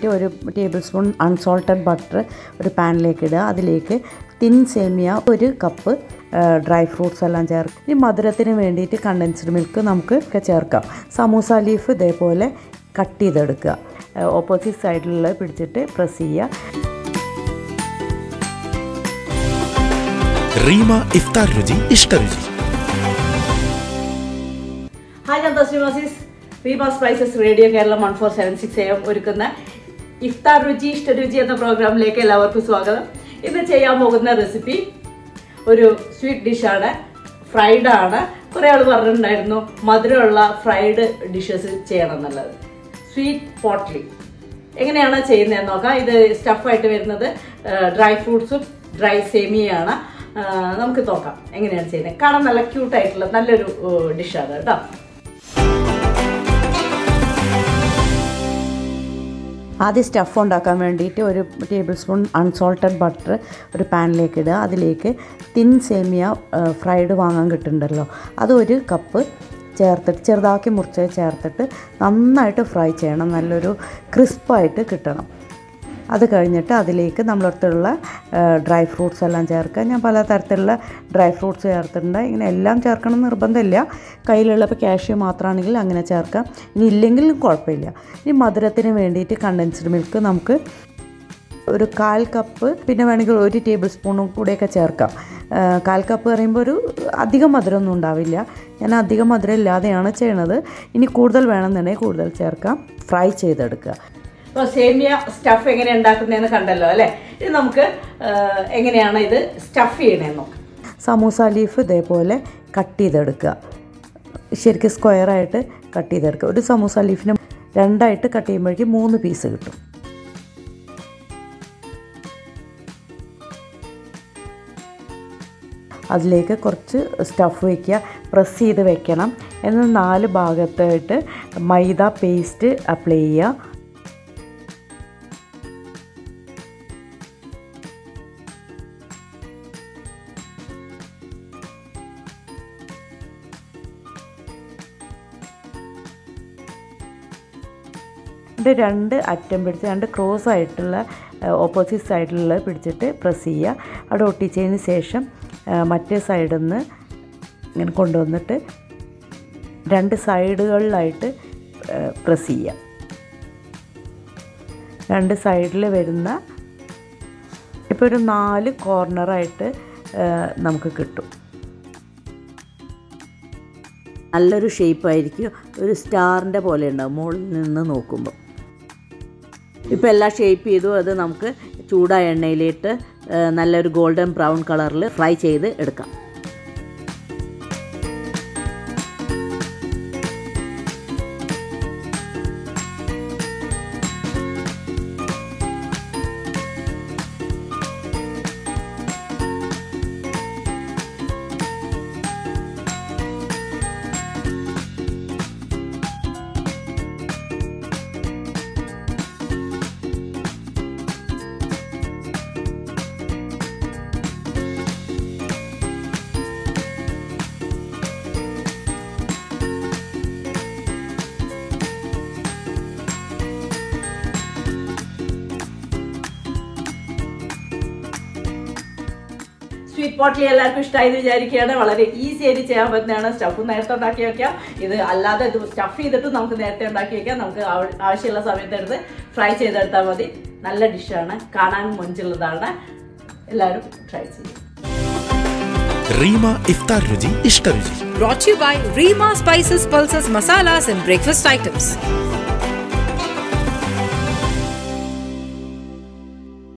ഒരു table spoon unsalted butter ഒരു പാനിലേക്ക് ഇടുക അതിലേക്ക് തിൻ സേമിയ ഒരു കപ്പ് ഡ്രൈ ഫ്രൂട്ട്സ് എല്ലാം ചേർക്കും ഇനി മധുരത്തിന് വേണ്ടിയിട്ട് കണ്ടൻസ്ഡ് മിൽക്ക് നമുക്ക് ഒക്കെ ചേർക്കാം സമൂസ ലീഫ് ഇതേപോലെ കട്ട് ചെയ്തെടുക്കുക ഓപ്പോസിറ്റ് സൈഡിലുള്ള പിടിച്ചിട്ട് പ്രസ് ചെയ്യുക റീമ ഇഫ്താർ രുചി ഇഷ്ടരുചി ഹായ് ഞാൻ തസ്ലിമാസിസ് Reeba spices radio Keralam one four seven six M ഒരുക്കുന്ന ഇഫ്താർ രുചി ഇഷ്ടരുചി എന്ന പ്രോഗ്രാമിലേക്ക് എല്ലാവർക്കും സ്വാഗതം ഇന്ന് ചെയ്യാൻ പോകുന്ന റെസിപ്പി ഒരു സ്വീറ്റ് ഡിഷാണ് ഫ്രൈഡ് ആണ് കുറേ ആൾ പറഞ്ഞിട്ടുണ്ടായിരുന്നു മധുരമുള്ള ഫ്രൈഡ് ഡിഷസ് ചെയ്യണം എന്നുള്ളത് സ്വീറ്റ് പോട്ട്ലി എങ്ങനെയാണ് ചെയ്യുന്നതെന്ന് നോക്കാം ഇത് സ്റ്റഫായിട്ട് വരുന്നത് ഡ്രൈ ഫ്രൂട്ട്സും ഡ്രൈ സേമിയയാണ് ആ, നമുക്ക് നോക്കാം എങ്ങനെയാണ് ചെയ്യുന്നത് കാണാൻ നല്ല ക്യൂട്ടായിട്ടുള്ള നല്ലൊരു ഡിഷാണ് കേട്ടോ ആദ്യം സ്റ്റഫ് ഉണ്ടാക്കാൻ വേണ്ടിയിട്ട് ഒരു ടേബിൾ സ്പൂൺ അൺസോൾട്ടഡ് ബട്ടർ ഒരു പാനിലേക്ക് ഇടുക അതിലേക്ക് തിൻ സേമിയ ഫ്രൈഡ് വാങ്ങാൻ കിട്ടുന്നുണ്ടല്ലോ അത് ഒരു കപ്പ് ചേർത്തിട്ട് ചെറുതാക്കി മുറിച്ച് ചേർത്തിട്ട് നന്നായിട്ട് ഫ്രൈ ചെയ്യണം നല്ലൊരു ക്രിസ്പായിട്ട് കിട്ടണം അത് കഴിഞ്ഞിട്ട് അതിലേക്ക് നമ്മളടുത്തുള്ള ഡ്രൈ ഫ്രൂട്ട്സ് എല്ലാം ചേർക്കുക ഞാൻ പല തരത്തിലുള്ള ഡ്രൈ ഫ്രൂട്ട്സ് ചേർത്തിട്ടുണ്ട് ഇങ്ങനെ എല്ലാം ചേർക്കണം എന്ന് നിർബന്ധമില്ല കയ്യിലുള്ള ഇപ്പോൾ കാഷ്യൂ മാത്രമാണെങ്കിൽ അങ്ങനെ ചേർക്കാം ഇനി ഇല്ലെങ്കിലും കുഴപ്പമില്ല ഇനി മധുരത്തിന് വേണ്ടിയിട്ട് കണ്ടൻസ്ഡ് മിൽക്ക് നമുക്ക് ഒരു കാൽ കപ്പ് പിന്നെ വേണമെങ്കിൽ ഒരു ടേബിൾ സ്പൂണും കൂടെയൊക്കെ ചേർക്കാം ആ, കാൽ കപ്പ് പറയുമ്പോൾ ഒരു അധികം മധുരമൊന്നും ഉണ്ടാവില്ല ഞാൻ അധികം മധുരം ഇല്ലാതെയാണ് ചെയ്യണത് ഇനി കൂടുതൽ വേണമെന്നുണ്ടെങ്കിൽ കൂടുതൽ ചേർക്കാം ഫ്രൈ ചെയ്തെടുക്കുക അപ്പോൾ സേമിയ സ്റ്റഫ് എങ്ങനെ ഉണ്ടാക്കുന്നതെന്ന് കണ്ടല്ലോ അല്ലേ ഇത് നമുക്ക് ആ, എങ്ങനെയാണ് ഇത് സ്റ്റഫ് ചെയ്യണേന്ന് നോക്കാം സമൂസ ലീഫ് ഇതേപോലെ കട്ട് ചെയ്തെടുക്കുക ശരിക്കും സ്ക്വയറായിട്ട് കട്ട് ചെയ്തെടുക്കുക ഒരു സമൂസ ലീഫിന് രണ്ടായിട്ട് കട്ട് ചെയ്യുമ്പോഴേക്കും മൂന്ന് പീസ് കിട്ടും അതിലേക്ക് കുറച്ച് സ്റ്റഫ് വയ്ക്കുക പ്രസ് ചെയ്ത് വെക്കണം എന്നാൽ നാല് ഭാഗത്തായിട്ട് മൈദ പേസ്റ്റ് അപ്ലൈ ചെയ്യുക ഇത് രണ്ട് അറ്റം പിടിച്ച് രണ്ട് ക്രോസ് ആയിട്ടുള്ള ഓപ്പോസിറ്റ് സൈഡിലുള്ള പിടിച്ചിട്ട് പ്രസ് ചെയ്യുക അവിടെ ഒട്ടിച്ചതിന് ശേഷം ആ, മറ്റേ സൈഡിൽ നിന്ന് ഇങ്ങനെ കൊണ്ടുവന്നിട്ട് രണ്ട് സൈഡുകളിലായിട്ട് പ്രസ് ചെയ്യുക രണ്ട് സൈഡിൽ വരുന്ന ഇപ്പോൾ ഒരു നാല് കോർണറായിട്ട് നമുക്ക് കിട്ടും നല്ലൊരു ഷേപ്പായിരിക്കും ഒരു സ്റ്റാറിൻ്റെ പോലെ ഉണ്ടാവും മുകളിൽ നിന്ന് നോക്കുമ്പോൾ ഇപ്പോൾ എല്ലാം ഷേപ്പ് ചെയ്തു അത് നമുക്ക് ചൂടായ എണ്ണയിലിട്ട് ആ, നല്ലൊരു ഗോൾഡൻ ബ്രൗൺ കളറിൽ ഫ്രൈ ചെയ്ത് എടുക്കാം സ്വീറ്റ് പോട്ട്ലി എല്ലാവർക്കും ഇഷ്ടമായി എന്ന് വിചാരിക്കുകയാണ് വളരെ ഈസി ആയിട്ട് ചെയ്യാൻ പറ്റുന്നതാണ് സ്റ്റഫ് നേരത്തെ ഉണ്ടാക്കി വെക്കാം ഇത് അല്ലാതെ ഇത് സ്റ്റഫ് ചെയ്തിട്ട് നമുക്ക് നേരത്തെ ഉണ്ടാക്കി വെക്കാം നമുക്ക് ആവ- ആവശ്യമുള്ള സമയത്ത് എടുത്ത് ഫ്രൈ ചെയ്തെടുത്താൽ മതി നല്ല ഡിഷാണ് കാണാൻ മൊഞ്ചുള്ളതാണ് എല്ലാവരും ട്രൈ ചെയ്യും റീമ ഇഫ്താർ രുചി ഇഷ്ടരുചി Brought to you by Rima Spices, Pulses, Masalas, and Breakfast Items.